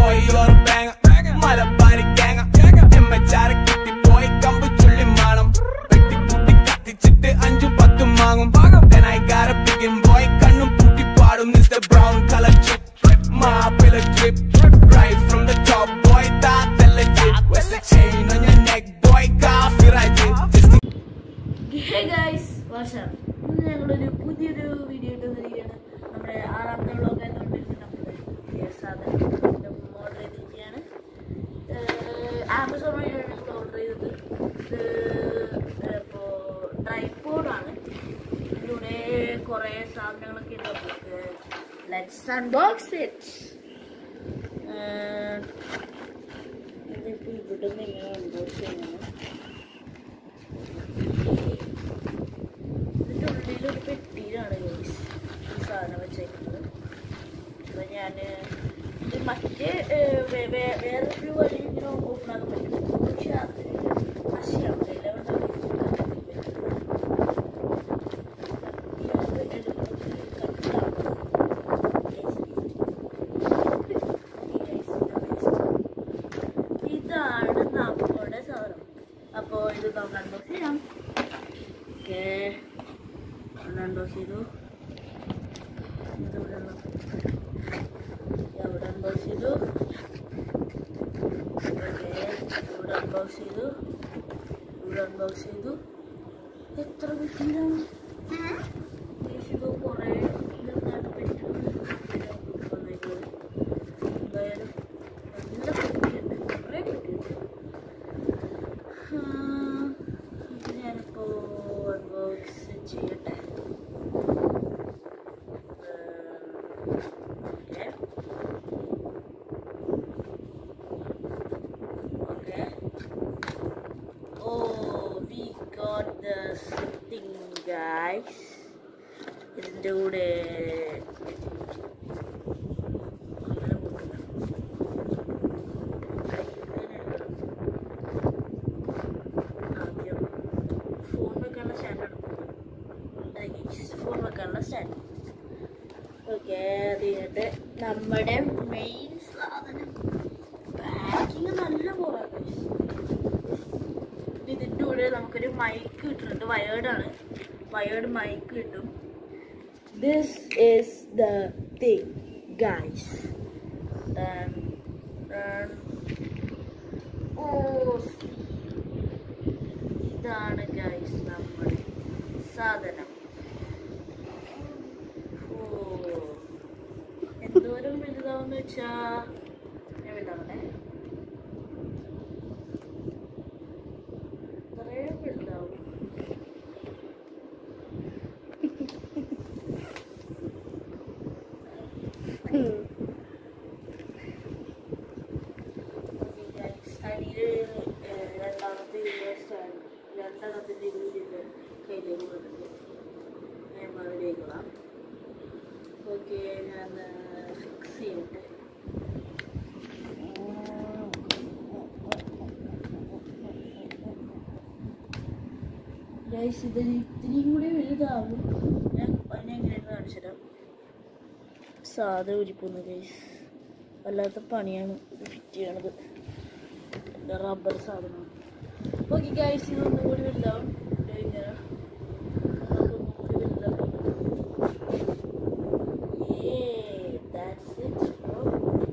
Boy ഒരു bang Malabari gang എമ്മച്ചാറ് കിട്ടിപ്പോയി കമ്പ് ചുള്ളി മാണം വെട്ടിക്കൂട്ടി കത്തിച്ചിട്ട് അഞ്ചും പത്തും വാങ്ങും Then I got a big boy കണ്ണും പൂട്ടി പാടും Is the brown color chip Mappila drip Right from the top boy താത്തല്ല chip What's the chain on your neck boy കാഫിറാജ് Just ഹേ ഗൈസ് വാട്സാപ്പ് ഇന്ന് ഞങ്ങളൊരു പുതിയൊരു വീഡിയോ ഇട്ട് വരികയാണ് നമ്മുടെ ആറാമത്തെ വ്ളോഗ് ആയതുകൊണ്ട് നമ്മുടെ പുതിയ സാധനം ഓർഡർ ചെയ്തിരിക്കുകയാണ് ആമസോൺ വഴിയാണ് ഞങ്ങൾ ഓർഡർ ചെയ്തത് ഇത് ഇപ്പോൾ ട്രൈപ്പോഡാണ് ഇതിലൂടെ കുറേ സാധനങ്ങളൊക്കെ ഉണ്ട് നമുക്ക് ലെറ്റ്സ് അൺബോക്സ് ഇറ്റ് ഇതിപ്പോൾ ഇവിടെ നിന്ന് ഇങ്ങനെ അൺബോക്സ് ചെയ്യുന്നത് ഇതിൻ്റെ ഉള്ളിലൊരു പെട്ടിയിലാണ് ഗൈസ് ഈ സാധനം വെച്ചേക്കുന്നത് അപ്പോൾ ഞാൻ ഇത് മറ്റേ ഏഹ്, വേ- വേ- വേറൊരു വഴി ഇങ്ങനെ ഓപ്പൺ ആക്കാൻ പറ്റും പക്ഷെ അത് വശയാവില്ല ഇതാണ് നമ്മുടെ സാധനം അപ്പോൾ ഇത് നമുക്ക് അൺബോക്സ് ചെയ്യാം ഓക്കെ അൺബോക്സ് ചെയ്തു ഇതിവിടെ ഉള്ള- ഇവിടെ അൺബോക്സ് ചെയ്തു ഓക്കെ ഇവിടെ അൺബോക്സ് ചെയ്തു ഇവിടെ അൺബോക്സ് ചെയ്തു എത്ര പെട്ടിയിലാണ് ഇത് കുറേ ഇതെന്താണ് പെട്ടിട്ടുണ്ട് എന്തായാലും നല്ല പെട്ടിയുണ്ട് കുറേ പെട്ടിയുണ്ട് ആ, ഇത് ഞാനിപ്പോ അൺബോക്സ് ചെയ്യട്ടെ okay oh we got the thing guys ഇതിൻ്റെ കൂടെ അങ്ങനെ കൊടുക്കണം. ആദ്യം ഫോൺ വെക്കാനുള്ള സ്റ്റാൻഡ് എടുക്കും ഫോൺ വെക്കാനുള്ള സ്റ്റാൻഡ് ഓക്കെ അത് കഴിഞ്ഞിട്ട് നമ്മുടെ മെയിൻ സാധനം പാക്കിങ് നല്ല കുറവാണ് ഇതിൻ്റെ കൂടെ നമുക്കൊരു മൈക്ക് കിട്ടുന്നുണ്ട് വയേർഡാണ് വയേർഡ് മൈക്ക് കിട്ടും this is the thing guys oh ഇതാണ് ഗൈസ് നമ്മുടെ സാധനം ഓ എന്തോരം വലുതാവെന്ന് വെച്ചാ ഞാൻ വലുതാവട്ടെ ഇത്രയും വലുതാവും അടിയിൽ രണ്ടാമത്തെ ഇതിൻ്റെ സ്റ്റാൻഡ് രണ്ടെണ്ണത്തിൻ്റെ ഇതിൻ്റെ കയ്യിലേക്ക് വന്നിട്ട് ഞാൻ മതിലേക്കണം ഓക്കെ ഞാൻ ഫിക്സ് ചെയ്യട്ടെ ഗൈസ് ഇതിന് ഇത്തിരിയും കൂടി വലുതാവും ഞാൻ അതിനെ എങ്ങനെയാണെന്ന് കാണിച്ചുതരാം സാധാ ഉരിപ്പൊന്ന് ഗൈസ് വല്ലാത്ത പണിയാണ് ഇത് ഫിറ്റ് ചെയ്യണത് എൻ്റെ റബ്ബർ സാധനമാണ് ഓക്കെ ഗൈസ് ഇതൊന്നും കൂടി വലുതാവും ഇത് ഇങ്ങനെ നമുക്കൊന്നും കൂടി വലുതാക്കാൻ പറ്റും Yeah, that's it, bro.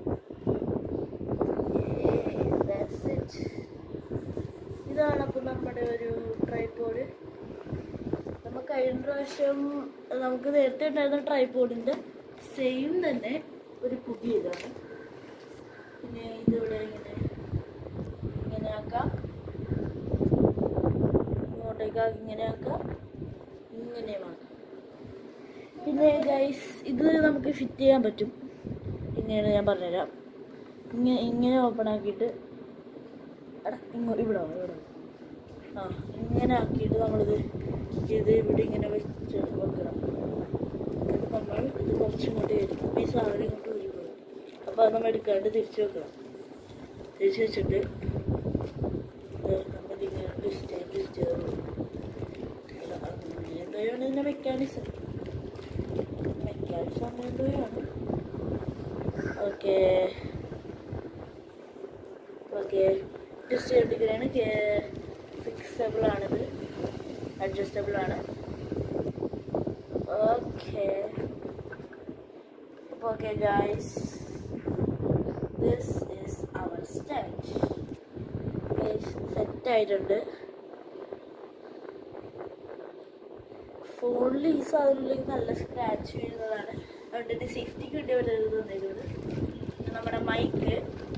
Yeah, that's it. ഇതാണ് അപ്പോൾ നമ്മുടെ ഒരു ട്രൈപോഡ് നമ്മൾ കഴിഞ്ഞ പ്രാവശ്യം നമുക്ക് നേരത്തെ ഉണ്ടായിരുന്ന ട്രൈപോഡിൻ്റെ സെയിം തന്നെ ഒരു പുതിയ ഇതാണ് പിന്നെ ഇതിവിടെ ഇങ്ങനെ ഇങ്ങനെ ആക്കാം ഇങ്ങോട്ടേക്ക് ആക്കി ഇങ്ങനെ ആക്കാം ഇങ്ങനെയും ആക്കാം പിന്നെ ഗൈസ് ഇത് നമുക്ക് ഫിറ്റ് ചെയ്യാൻ പറ്റും ഇങ്ങനെയാണ് ഞാൻ പറഞ്ഞുതരാം ഇങ്ങനെ ഇങ്ങനെ ഓപ്പൺ ആക്കിയിട്ട് എടാ ഇങ്ങോ ഇവിടെ വാ, ഇവിടെ വാ. ആ ഇങ്ങനെ ആക്കിയിട്ട് നമ്മളിത് ഇത് ഇവിടെ ഇങ്ങനെ വെച്ച് വെക്കണം എന്നിട്ട് നമ്മൾ ഇത് കുറച്ചും ഇങ്ങോട്ട് വരും അപ്പോൾ ഈ സാധനം ഇങ്ങോട്ട് ഊരി പോകും അപ്പോൾ അത് നമ്മൾ എടുക്കാണ്ട് തിരിച്ച് വെക്കണം തിരിച്ച് വെച്ചിട്ട് നമ്മളിങ്ങനെ ട്വിസ്റ്റ് ട്വിസ്റ്റ് എന്താണ് ഇതിൻ്റെ മെക്കാനിസം മെക്കാനിസം എന്തോയാണ് ഓക്കെ ഓക്കെ ടെസ്റ്റ് ചെയ്തിരിക്കുകയാണ് ഫിക്സബിൾ ആണിത് അഡ്ജസ്റ്റബിൾ ആണ് ഓക്കെ അപ്പോൾ okay guys this is our stand set ആയിട്ടുണ്ട് ഫോണിൽ ഈ സാധനത്തിലേക്ക് നല്ല സ്ക്രാച്ച് വീഴുന്നതാണ് അതുകൊണ്ട് ഇത് സേഫ്റ്റിക്ക് വേണ്ടി അവരത് തന്നിരുന്നത് പിന്നെ നമ്മുടെ മൈക്ക്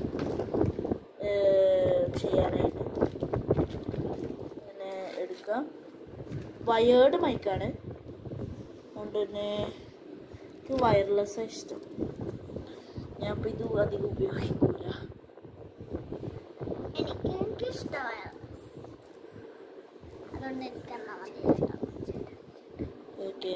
ചെയ്യാനായിട്ട് ഇങ്ങനെ എടുക്കാം വയേർഡ് മൈക്കാണ് അതുകൊണ്ട് തന്നെ എനിക്ക് വയർലെസ് ഇഷ്ടം ഞാൻ ഇപ്പോൾ ഇത് അധികം ഉപയോഗിക്കൂല എനിക്ക് എനിക്ക് ഇഷ്ടമായ അതുകൊണ്ട് എനിക്ക് എന്നാ മതി ഇഷ്ടം. ഓക്കെ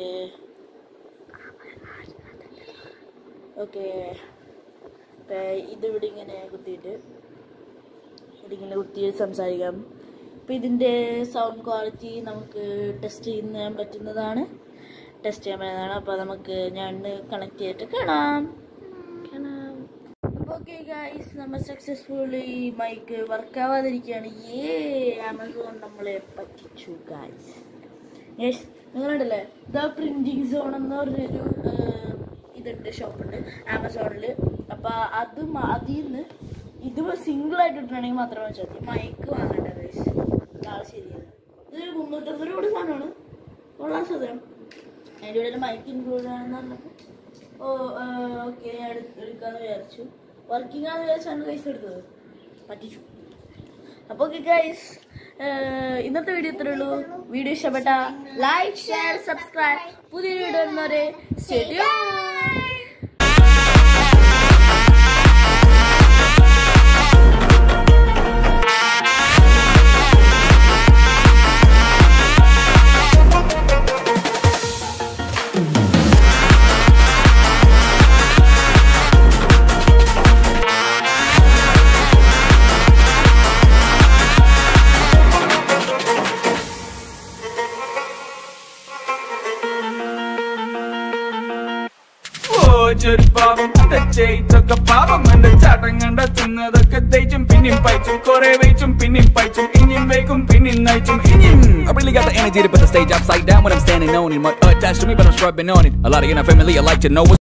ഓക്കെ ഇതിവിടെ ഇങ്ങനെ കുത്തിയിട്ട് ഇവിടെ ഇങ്ങനെ കുത്തിയിട്ട് സംസാരിക്കാം അപ്പോൾ ഇതിൻ്റെ സൗണ്ട് ക്വാളിറ്റി നമുക്ക് ടെസ്റ്റ് ചെയ്യാൻ പറ്റുന്നതാണ് ടെസ്റ്റ് ചെയ്യാൻ പറ്റുന്നതാണ് അപ്പോൾ നമുക്ക് ഞാൻ കണക്ട് ചെയ്തിട്ട് കാണാം കാണാം അപ്പോൾ ഓക്കെ ഗൈസ് നമ്മൾ സക്സസ്ഫുള്ളി മൈക്ക് വർക്കാവാതിരിക്കുകയാണ് ഏ ആമസോൺ നമ്മളെ പറ്റിച്ചു ഗൈസ് യെസ് നിങ്ങളുണ്ടല്ലേ ദ പ്രിന്റിങ് സോൺ എന്ന് പറഞ്ഞൊരു ഏഹ്, ഇതുണ്ട് ഷോപ്പുണ്ട് ആമസോണിൽ അപ്പോൾ അത് മ- അതിൽ നിന്ന് ഇത് സിംഗിൾ ആയിട്ട് ഇട്ടിട്ടുണ്ടെങ്കിൽ മാത്രമേ വെച്ചാൽ മതി മൈക്ക് വാങ്ങണ്ട ഗൈസ് നാളെ ശരിയാണ് ഇത് മുന്നൂറ്റമ്പത് രൂപയുടെ സാധനമാണ് കൊള്ളാം സാധനം അതിൻ്റെ കൂടെ മൈക്ക് ഇൻക്ലൂഡ് ആണെന്ന് പറഞ്ഞപ്പോൾ ഓ ഓക്കെ ഞാൻ എടു- എടുക്കാമെന്ന് വിചാരിച്ചു വർക്കിംഗ് ആണെന്ന് വിചാരിച്ചാണ് ഗൈസ് എടുത്തത് പറ്റിച്ചു അപ്പോൾ ഓക്കെ ഗൈസ് ഇന്നത്തെ വീഡിയോ ഇത്രേ ഉള്ളൂ വീഡിയോ ഇഷ്ടപ്പെട്ട ലൈക്ക് ഷെയർ സബ്സ്ക്രൈബ് പുതിയൊരു വീഡിയോ വരുന്നവരെ സ്റ്റേഡിയോ ഓച്ചൊരു പാപം എന്റെ ചെയ്തൊക്കെ പാപം എന്റെ ചാട്ടം കണ്ട തിന്നതൊക്കെ തേച്ചും പിന്നെയും പയച്ചും കൊറേ വെച്ചും പിന്നെയും പയച്ചും ഇനിയും വേക്കും പിന്നെയും നയിച്ചും ഇനിയും I really got the energy to put the stage upside down when I'm standing on it. Mud attached to me, but I'm scrubbing on it. A lot of your family, I like to know what's